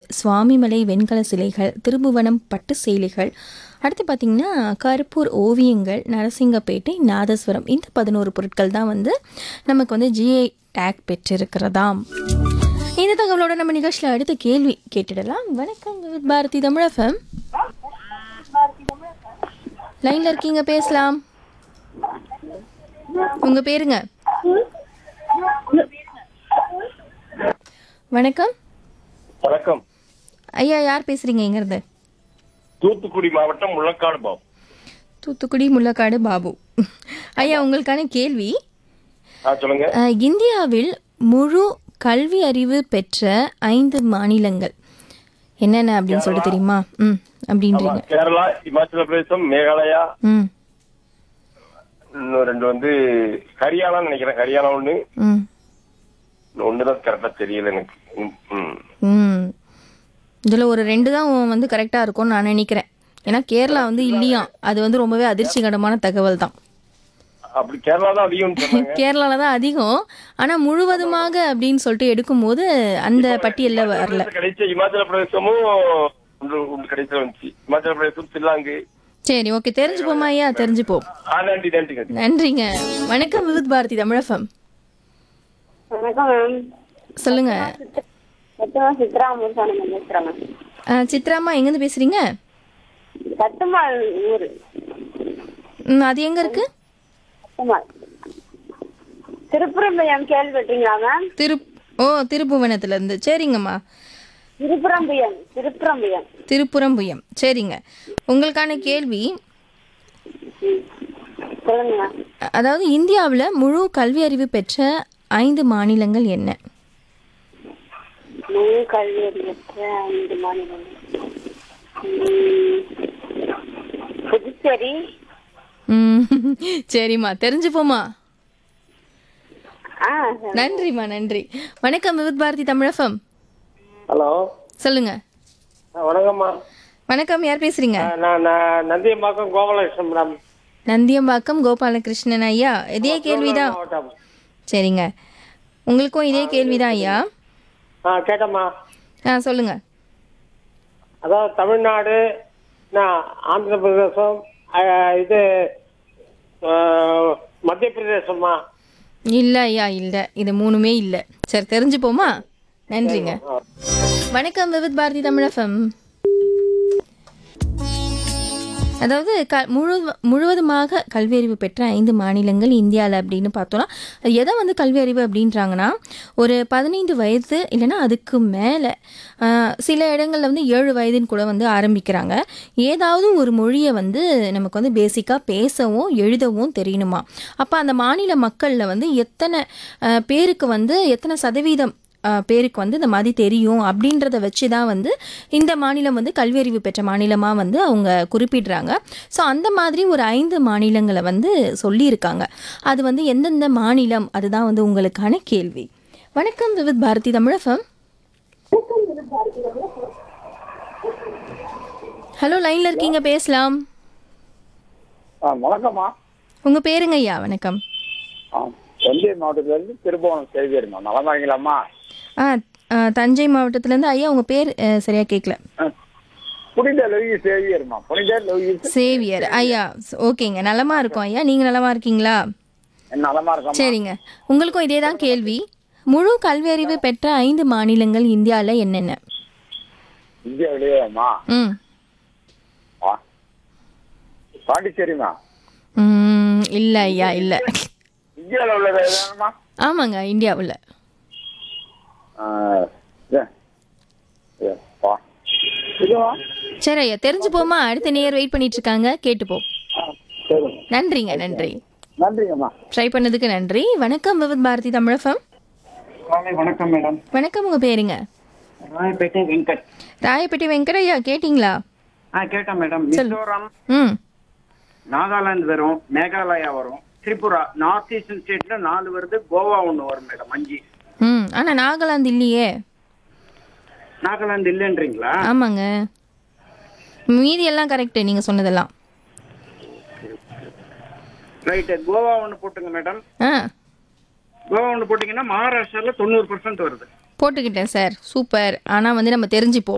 சுவாமிமலை வெண்கல சிலைகள் திருபுவனம் பட்டு சேலைகள் அடுத்து பார்த்திங்கன்னா கருப்பூர் ஓவியங்கள் நரசிங்கப்பேட்டை நாதஸ்வரம் இந்த பதினோரு பொருட்கள் தான் வந்து நமக்கு வந்து ஜிஐ டேக் பெற்றிருக்கிறதாம் இந்த தகவலோட நம்ம நிகழ்ச்சியில் அடுத்த கேள்வி கேட்டுடலாம் வணக்கம் வித் பாரதி தமிழகம் லைன்ல இருக்கீங்க பேசலாம் உங்க பேருங்க வணக்கம் வணக்கம் ஐயா யார் பேசுறீங்க இங்கிருந்து தூத்துக்குடி மாவட்டம் முழக்காடு பாவம் தூத்துக்குடி முள்ளக்காடு பாபு ஐயா உங்களுக்கான கேள்வி ஆ சொல்லுங்க அஹ், இந்தியாவில் முழு கல்வி அறிவு பெற்ற ஐந்து மாநிலங்கள் என்னென்ன அப்படின்னு சொல்லிட்டு தெரியுமா ம் ஆமா, அப்படின்றீங்க கேரளா இமாச்சல பிரதேசம் மேகாலயா ம் இன்னும் ரெண்டு வந்து ஹரியானா நினைக்கிறேன் ஹரியானா ஒண்ணு ம் இன்னும் ஒண்ணுதான் கரெக்டா தெரியல எனக்கு ம், ம். ம் இதில் ஒரு ரெண்டு தான் வந்து கரெக்டாக இருக்கும்னு நான் நினைக்கிறேன் ஏன்னா கேரளா வந்து இல்லையா அது வந்து ரொம்பவே அதிர்ச்சிகரமான தகவல் தான் அப்படி கேரளா தான் அதிகம் சொன்னாங்க கேரளால தான் அதிகம் ஆனால் முழுவதுமாக அப்படின்னு சொல்லிட்டு எடுக்கும்போது அந்த பட்டியலில் வரல கிடைச்ச இமாச்சல பிரதேசமும் ஒன்று ஒன்று கிடைச்ச வந்துச்சு இமாச்சல பிரதேசம் சில்லாங்கு சரி ஓகே தெரிஞ்சுப்போமா ஐயா தெரிஞ்சுப்போம் ஆ நன்றி நன்றி நன்றி நன்றிங்க வணக்கம் விவித் பாரதி தமிழகம் வணக்கம் மேம் சொல்லுங்க சத்துமா சித்ரா முருசானி பேசுறேன் மேம் அஹ், சித்ராம்மா எங்கேருந்து பேசுறீங்க சத்துமால் ஊரு ம், அது எங்க இருக்கு சத்துமால் திருப்புறம்பயம் கேள்விப்பட்டீங்களா மேம் திரு ஓ திருப்புவனத்துல இருந்து சரிங்கம்மா திருப்புறம்பயம் திருப்புறம்பயம் திருப்புறம்புயம் சரிங்க உங்களுக்கான கேள்வி சொல்லுங்க மேம் அ- அதாவது இந்தியாவில் முழு கல்வி அறிவு பெற்ற ஐந்து மாநிலங்கள் என்ன முழு கல்வி அறிவற்ற ஐந்து மாநிலங்கள் உம், புதுச்சேரி ம், சரிம்மா தெரிஞ்சுப்போமா ஆ நன்றிம்மா நன்றி வணக்கம் விவித் பாரதி தமிழகம் ஹலோ சொல்லுங்க வணக்கம்மா வணக்கம் யார் பேசுறீங்க நான் நான் நந்தியம்பாக்கம் கோபாலகிருஷ்ணன் மேடம் நந்தியம்பாக்கம் கோபாலகிருஷ்ணன் ஐயா இதே கேள்விதான் மாவட்டம் சரிங்க உங்களுக்கும் இதே கேள்விதான் ஐயா ஆ கேட்டம்மா ஆ சொல்லுங்க அதாவது தமிழ்நாடு நான் ஆந்திர பிரதேசம் அஹ், இது அஹ், மத்திய பிரதேசமா இல்லை ஐயா இல்லை இது மூணுமே இல்லை சரி தெரிஞ்சுப்போமா நன்றிங்க வணக்கம் விவித் பாரதி தமிழகம் அதாவது க முழு முழுவதுமாக கல்வி அறிவு பெற்ற ஐந்து மாநிலங்கள் இந்தியாவில் அப்படின்னு பார்த்தோன்னா அது எதை வந்து கல்வி அறிவு அப்படின்றாங்கன்னா ஒரு பதினைந்து வயது இல்லைன்னா அதுக்கு மேலே சில இடங்களில் வந்து ஏழு வயதுன்னு கூட வந்து ஆரம்பிக்கிறாங்க ஏதாவது ஒரு மொழியை வந்து நமக்கு வந்து பேசிக்காக பேசவும் எழுதவும் தெரியணுமா அப்போ அந்த மாநில மக்களில் வந்து எத்தனை அஹ், பேருக்கு வந்து எத்தனை சதவீதம் அஹ், பேருக்கு வந்து இந்த மாதிரி தெரியும் அப்படின்றத வச்சு தான் வந்து இந்த மாநிலம் வந்து கல்வியறிவு பெற்ற மாநிலமாக வந்து அவங்க குறிப்பிடுறாங்க ஸோ அந்த மாதிரி ஒரு ஐந்து மாநிலங்களை வந்து சொல்லியிருக்காங்க அது வந்து எந்தெந்த மாநிலம் அதுதான் வந்து உங்களுக்கான கேள்வி வணக்கம் விவித் பாரதி தமிழகம் ஹலோ லைனில் இருக்கீங்க பேசலாம் வணக்கம்மா உங்கள் பேருங்க ஐயா வணக்கம் ஆ, தஞ்சை மாவட்டத்திலிருந்து திருபுவனம் சேவியர்மா நலமா இருக்கீங்களாம்மா ஆ ஆ, தஞ்சை மாவட்டத்துலேருந்து ஐயா உங்கள் பேர் அஹ், சரியா கேட்கல ஆ, புனித லோகி சேவியர்மா புனித லோகி சேவியர் ஐயா ஓகேங்க நலமா இருக்கோம் ஐயா நீங்க நலமா இருக்கீங்களா நலமா இருக்கம்மா சரிங்க உங்களுக்கும் இதே தான் கேள்வி முழு கல்வி அறிவு பெற்ற ஐந்து மாநிலங்கள் இந்தியாவில் என்னென்ன இந்தியாவிலேயேம்மா ம் ஆ. பாண்டிச்சேரிமா ம், இல்ல ஐயா இல்ல இந்தியாவில் உள்ளது எதானம்மா ஆமாங்க இந்தியாவில் ஆ, இது. இது, பா. இதுவா சரி ஐயா தெரிஞ்சு போமா அடுத்த நேர் வெயிட் பண்ணிட்டு இருக்காங்க கேட்டுப்போம் ஆ, சரிங்க நன்றிங்க நன்றி நன்றிங்கம்மா ட்ரை பண்ணதுக்கு நன்றி வணக்கம் விவித் பாரதி தமிழகம் காலை வணக்கம் மேடம் வணக்கம் உங்க பேருங்க ராயப்பேட்டை வெங்கட் ராயப்பட்டி வெங்கடையா கேட்டிங்களா ஆ கேட்டேன் மேடம் மிசோரம் ம் நாகாலாந்து வரும் மேகாலயா வரும் திரிபுரா நார்த் ஈஸ்டர்ன் ஸ்டேட்ல நாலு வருது கோவா ஒன்று வரும் மேடம் அஞ்சு ம் ஆனால் நாகாலாந்து இல்லையே நாகாலாந்து இல்லைன்றீங்களா ஆமாங்க மீதி எல்லாம் கரெக்டு நீங்கள் சொன்னதெல்லாம் ரைட்டு கோவா ஒன்று போட்டுங்க மேடம் ஆ கோவா ஒன்று போட்டிங்கன்னா மகாராஷ்டிரால தொண்ணூறு பர்சன்ட் வருது போட்டுக்கிட்டேன் சார் சூப்பர் ஆனால் வந்து நம்ம தெரிஞ்சுப்போம்